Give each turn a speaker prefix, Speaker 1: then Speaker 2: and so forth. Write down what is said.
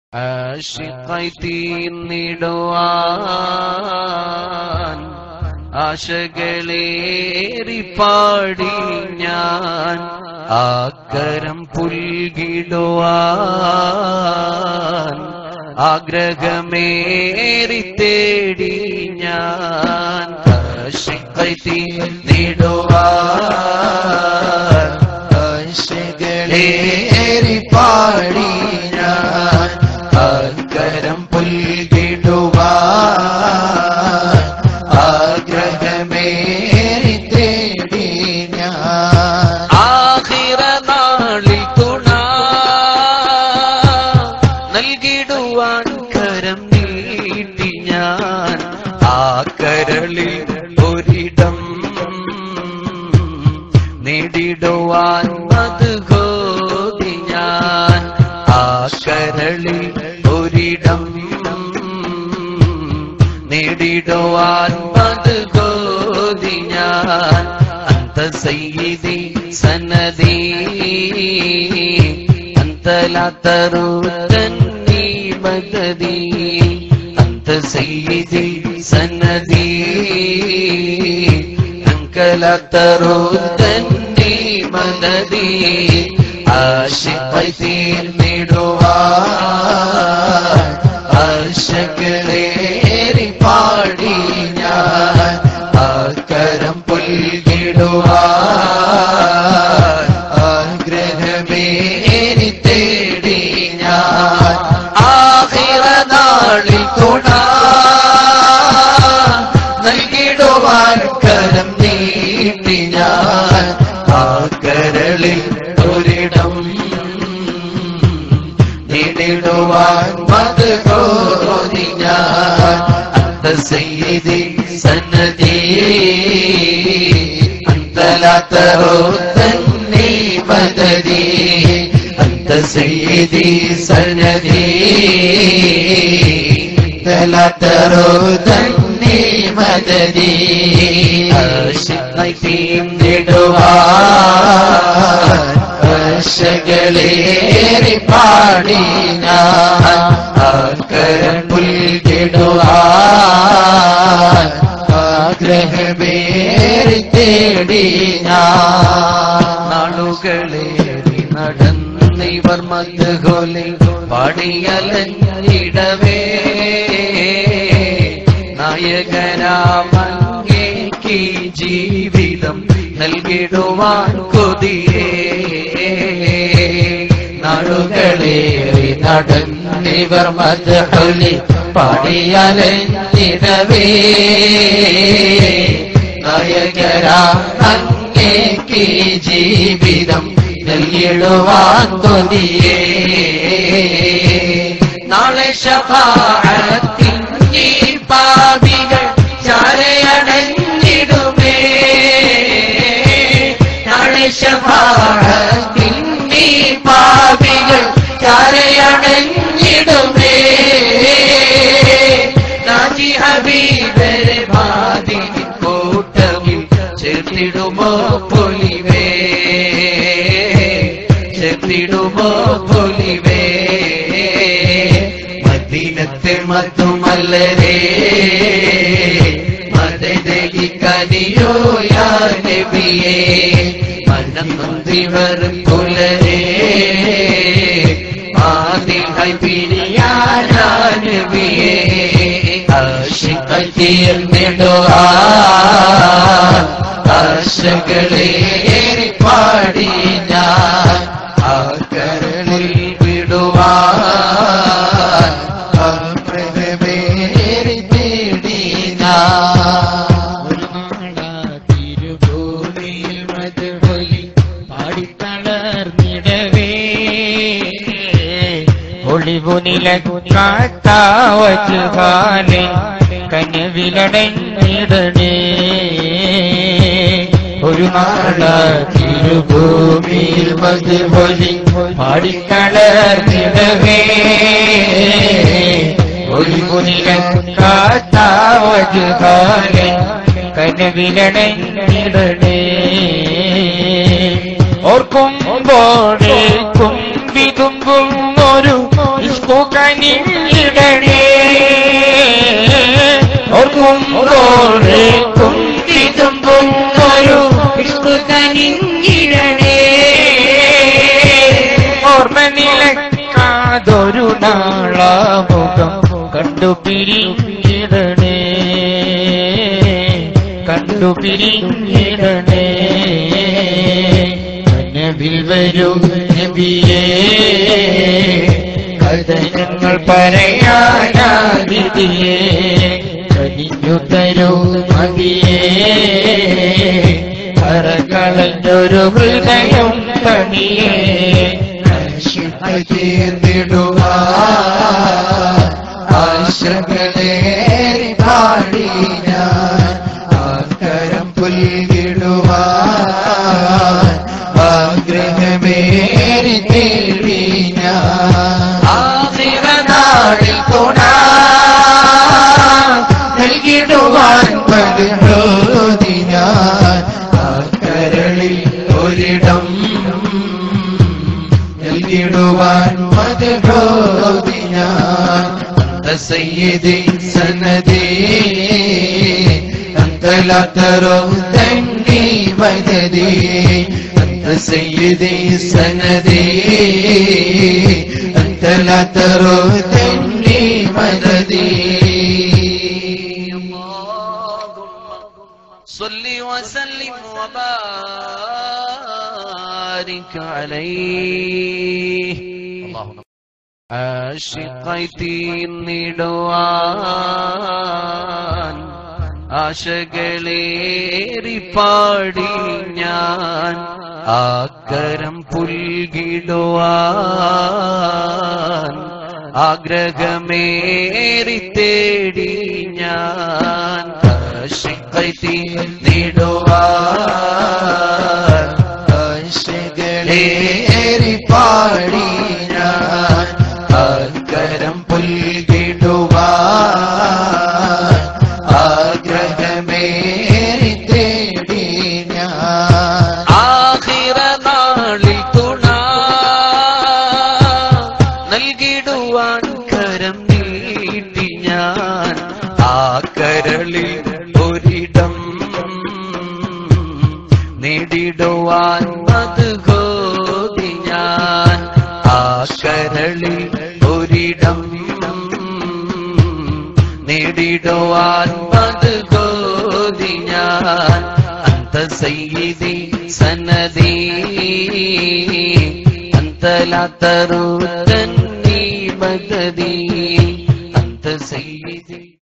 Speaker 1: ആശിക്കായി തീർന്നിടുവാൻ ആശകളേറി പാടി ഞാൻ ആക്കരം പുൽകിടുവാൻ ആഗ്രഹമേറി തേടി ഞാൻ ആശിക്കായി തീർന്നിടുവാൻ ആശകളേറി പാടി ഞാൻ ആക്കരം പുൽകിടുവാൻ ആഗ്രഹമേറി തേടി ഞാൻ ആഹിറ നാളിൽ തുണ നൽകിടുവാൻ കരം നീട്ടി ഞാൻ ആ കരളിൽ ഒരിടം നേടിടുവാൻ അത് ഗോതി ഞാൻ ആ കരളിൽ ഒരിടം നേടിടുവാൻ അത് ഗോതി ഞാൻ അന്ത സയ്യിദി സനദി അന്തലാത്തറു തന്നി മദദി അന്ത സയ്യിദി സനദി അങ്കലാത്തറു തന്നി മദദി ആശിഖൈ തീർന്നിടുവാൻ ആശകളേറി പാടി ഞാൻ ആക്കരം പുൽകിടുവാൻ ആഗ്രഹമേറി തേടി ഞാൻ ആഹിറ നാളിൽ തുണ നൽകിടുവാൻ കരം നീട്ടി ഞാൻ ആ കരളിൽ ഒരിടം നേടിടുവാൻ മത് കോരി ഞാൻ അന്ത സയ്യിദി സന്നദി അന്തലാത്തറോ തന്നെ മദദി അന്ത സയ്യിദി സന്നദി അന്തലാത്തറോ തന്നെ മദദി ആശിക്കായി തീർന്നിടുവാൻ ആശകളേറി പാടി ഞാൻ ആക്കരം പുൽകിടുവാൻ ആഗ്രഹമേറി തേടി ഞാൻ നാളുകളേറി നടന്നിവർ മദ്ഹോലിൽ പാടിയലഞ്ഞിടവേ നായകരാമങ്ങേക്ക് ജീവിതം നൽകിടുവാൻ കൊതിയേ നാടുകളേറി നടന്നിവർ മദ്ഹൊലി പാടിയലഞ്ഞിടവേ നായകരാ അങ്ങേക്ക് ജീവിതം നൽകിടുവാൻ കൊതിയേ നാളെ ശഫാഅത്തിൻ ഈ പാപികൾ ചാരയടഞ്ഞിടുമേ നാളെ ശഫാഅത്തിൻ ഈ പാപികൾ ചാരയടഞ്ഞിടുമേ നാജി ഹബീബരെ ഭാതി കൂട്ടമിൽ ചേർത്തിടുമോ പൊലിവേ ചേർത്തിടുമോ പൊലിവേ മദീനത്തെ മത്തുമല്ലരേ മദതകി കനിയോ യാ നബിയേ മനം നന്ദിവർ പുലരേ ആദിഹായി പിരിയാനാ നബിയേ ആശിഖൽ തീർന്നിടുവാ ആശകളേറി പാടി ഞാൻ ആ കരളിൽ വിടുവാൻ ആഗ്രഹമേറി തേടി ഞാൻ
Speaker 2: തിരുഭൂമിയിൽ മധുപൊലി പാടിത്തളർന്നിടവേ ഒളിവുനില കാത്താവച്ചുകാലെ കനവിലടഞ്ഞിടണേ ഒരു നാള തിരുഭൂമിയിൽ മധുപൊലി പാടിത്തളർന്നിടവേ ഒളിവുനില കാത്താവച്ചുകാലെ കനവിലടഞ്ഞിടണേ ഓർക്കുമ്പോഴേക്കും വിതുമ്പും ഒരു ഇഷ്കുക കനിഞ്ഞിടണേ ഓർക്കുമ്പോഴേ കുന്തിതുമ്പൊരു ഇഷ്കു കനിഞ്ഞിടണേ ഓർമ്മ നിലക്കാതൊരു നാളാമുഖം കണ്ടു പിരിഞ്ഞിടണേ കണ്ടു പിരിഞ്ഞിടണേ നബിൽ വരൂ നബിയേ കഥനങ്ങൾ പറയാനാതിഥിയേ കനിഞ്ഞു തരൂ മതിയേ കറകളഞ്ഞൊരു ഹൃദയം പണിയേ
Speaker 1: ആശകളേറി പാടി ഞാൻ ആക്കരം പുൽകിടുവാൻ ആഗ്രഹമേറി തേടി ഞാൻ ആദിവനാളിൽ തുണ നൽകിടുവാൻ പതിഹോതി ഞാൻ ആക്കരളിൽ ഒരിടം നൽകിടുവാൻ മതബോധി ഞാൻ അന്ത സയ്യിദി സനദി അന്ത ലാ തറോ തന്നി മദദി അന്ത സയ്യിദി സനദി അന്ത ലാ തറോ തന്നി മദദി
Speaker 3: صل وسلم وبارك عليه ആശിക്കായി തീർന്നിടുവാൻ ആശകളേറി പാടി ഞാൻ ആക്കരം പുൽകിടുവാൻ ആഗ്രഹമേറി തേടി ഞാൻ ആശിക്കായി തീർന്നിടുവാൻ
Speaker 1: ആശകളേറി പാടി ഞാൻ ആകരം പുൽകിടുവാൻ ആഗ്രഹമേറി തേടി ഞാൻ
Speaker 3: ആഹിറ നാളിൽ തുണ നൽകിടുവാൻ കരം നീട്ടി ഞാൻ ആ കരളിൽ ഒരിടം നേടിടുവാൻ അത് ഗോതി ഞാൻ ആ കരളിൽ ഒരിടം നേടിടുവാൻ അത് ഗോതി ഞാൻ അന്ത സയ്യിദി സനദി അന്ത ലാ തറു തന്നി മദദി അന്ത സയ്യിദി